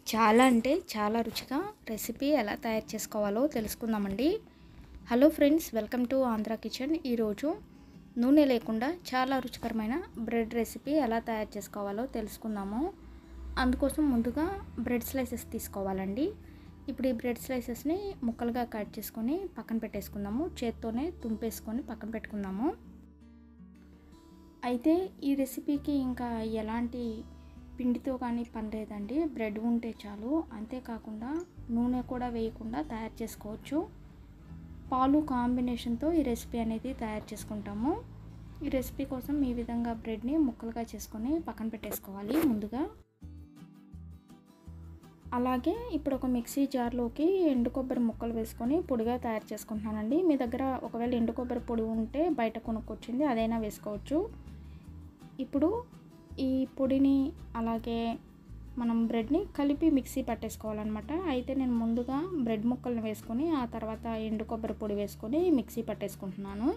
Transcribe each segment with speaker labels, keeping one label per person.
Speaker 1: చాలా అంటే చాలా రుచిగా రెసిపీ ఎలా తయారు చేసుకోవాలో తెలుసుకుందామండి hello friends welcome to Andhra kitchen ఈరోజు నూనె లేకుండా చాలా రుచికరమైన బ్రెడ్ రెసిపీ ఎలా తయారు చేసుకోవాలో తెలుసుకుందాము అందుకోసం ముందుగా బ్రెడ్ స్లైసెస్ తీసుకోవాలండి ఇప్పుడు ఈ బ్రెడ్ స్లైసెస్ని ముక్కలుగా కట్ చేసుకొని పక్కన పెట్టేసుకుందాము చేత్తోనే తుంపేసుకొని పక్కన పెట్టుకుందాము అయితే ఈ రెసిపీకి ఇంకా ఎలాంటి పిండితో కానీ పని లేదండి బ్రెడ్ ఉంటే చాలు అంతేకాకుండా నూనె కూడా వేయకుండా తయారు చేసుకోవచ్చు పాలు కాంబినేషన్తో ఈ రెసిపీ అనేది తయారు చేసుకుంటాము ఈ రెసిపీ కోసం ఈ విధంగా బ్రెడ్ని ముక్కలుగా చేసుకొని పక్కన పెట్టేసుకోవాలి ముందుగా అలాగే ఇప్పుడు ఒక మిక్సీ జార్లోకి ఎండు కొబ్బరి ముక్కలు వేసుకొని పొడిగా తయారు చేసుకుంటున్నానండి మీ దగ్గర ఒకవేళ ఎండు కొబ్బరి పొడి ఉంటే బయట కొనుక్కొచ్చింది అదైనా వేసుకోవచ్చు ఇప్పుడు ఈ పొడిని అలాగే మనం బ్రెడ్ని కలిపి మిక్సీ పట్టేసుకోవాలన్నమాట అయితే నేను ముందుగా బ్రెడ్ ముక్కల్ని వేసుకొని ఆ తర్వాత ఎండు కొబ్బరి పొడి వేసుకొని మిక్సీ పట్టేసుకుంటున్నాను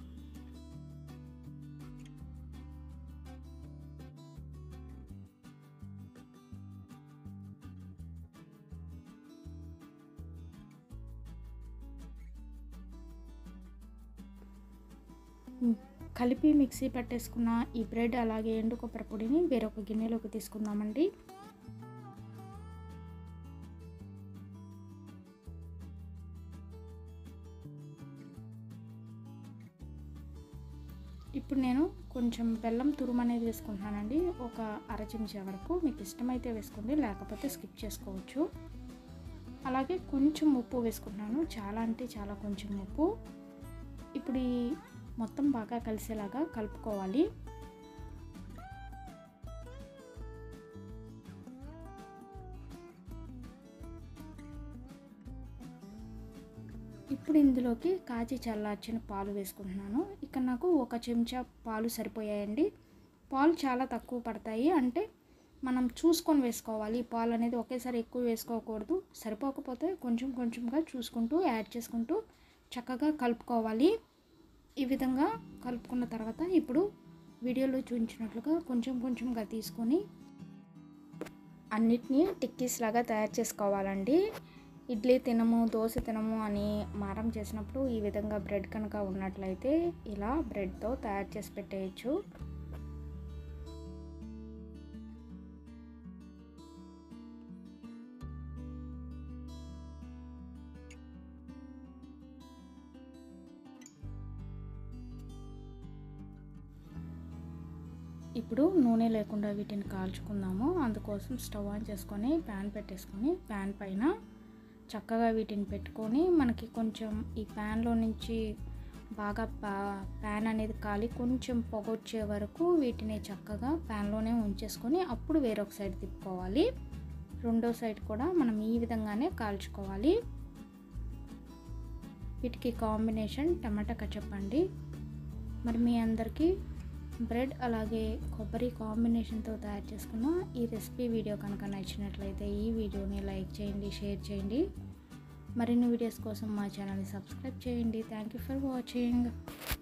Speaker 1: కలిపి మిక్సీ పట్టేసుకున్న ఈ బ్రెడ్ అలాగే ఎండు కొబ్బరి పొడిని వేరొక గిన్నెలోకి తీసుకుందామండి ఇప్పుడు నేను కొంచెం బెల్లం తురుము అనేది వేసుకుంటున్నానండి ఒక అర చెంచా వరకు మీకు ఇష్టమైతే వేసుకోండి లేకపోతే స్కిప్ చేసుకోవచ్చు అలాగే కొంచెం ఉప్పు వేసుకుంటున్నాను చాలా అంటే చాలా కొంచెం ఉప్పు ఇప్పుడు ఈ మొత్తం బాగా కలిసేలాగా కలుపుకోవాలి ఇప్పుడు ఇందులోకి కాచి చల్లార్చిన పాలు వేసుకుంటున్నాను ఇక్కడ నాకు ఒక చెంచా పాలు సరిపోయాయండి పాలు చాలా తక్కువ పడతాయి అంటే మనం చూసుకొని వేసుకోవాలి పాలు అనేది ఒకేసారి ఎక్కువ వేసుకోకూడదు సరిపోకపోతే కొంచెం కొంచెంగా చూసుకుంటూ యాడ్ చేసుకుంటూ చక్కగా కలుపుకోవాలి ఈ విధంగా కలుపుకున్న తర్వాత ఇప్పుడు వీడియోలో చూపించినట్లుగా కొంచెం కొంచెంగా తీసుకొని అన్నిటినీ టిక్కీస్ లాగా తయారు చేసుకోవాలండి ఇడ్లీ తినము దోశ తినము అని మారం చేసినప్పుడు ఈ విధంగా బ్రెడ్ కనుక ఉన్నట్లయితే ఇలా బ్రెడ్తో తయారు చేసి పెట్టేయచ్చు ఇప్పుడు నూనె లేకుండా వీటిని కాల్చుకుందాము అందుకోసం స్టవ్ ఆన్ చేసుకొని ప్యాన్ పెట్టేసుకొని ప్యాన్ పైన చక్కగా వీటిని పెట్టుకొని మనకి కొంచెం ఈ ప్యాన్లో నుంచి బాగా ప్యాన్ అనేది కాలి కొంచెం పొగొచ్చే వరకు వీటిని చక్కగా ప్యాన్లోనే ఉంచేసుకొని అప్పుడు వేరొక సైడ్ తిప్పుకోవాలి రెండో సైడ్ కూడా మనం ఈ విధంగానే కాల్చుకోవాలి వీటికి కాంబినేషన్ టమాటా కచప్ అండి మరి మీ అందరికీ బ్రెడ్ అలాగే కొబ్బరి కాంబినేషన్తో తయారు చేసుకున్న ఈ రెసిపీ వీడియో కనుక నచ్చినట్లయితే ఈ వీడియోని లైక్ చేయండి షేర్ చేయండి మరిన్ని వీడియోస్ కోసం మా ఛానల్ని సబ్స్క్రైబ్ చేయండి థ్యాంక్ యూ ఫర్ వాచింగ్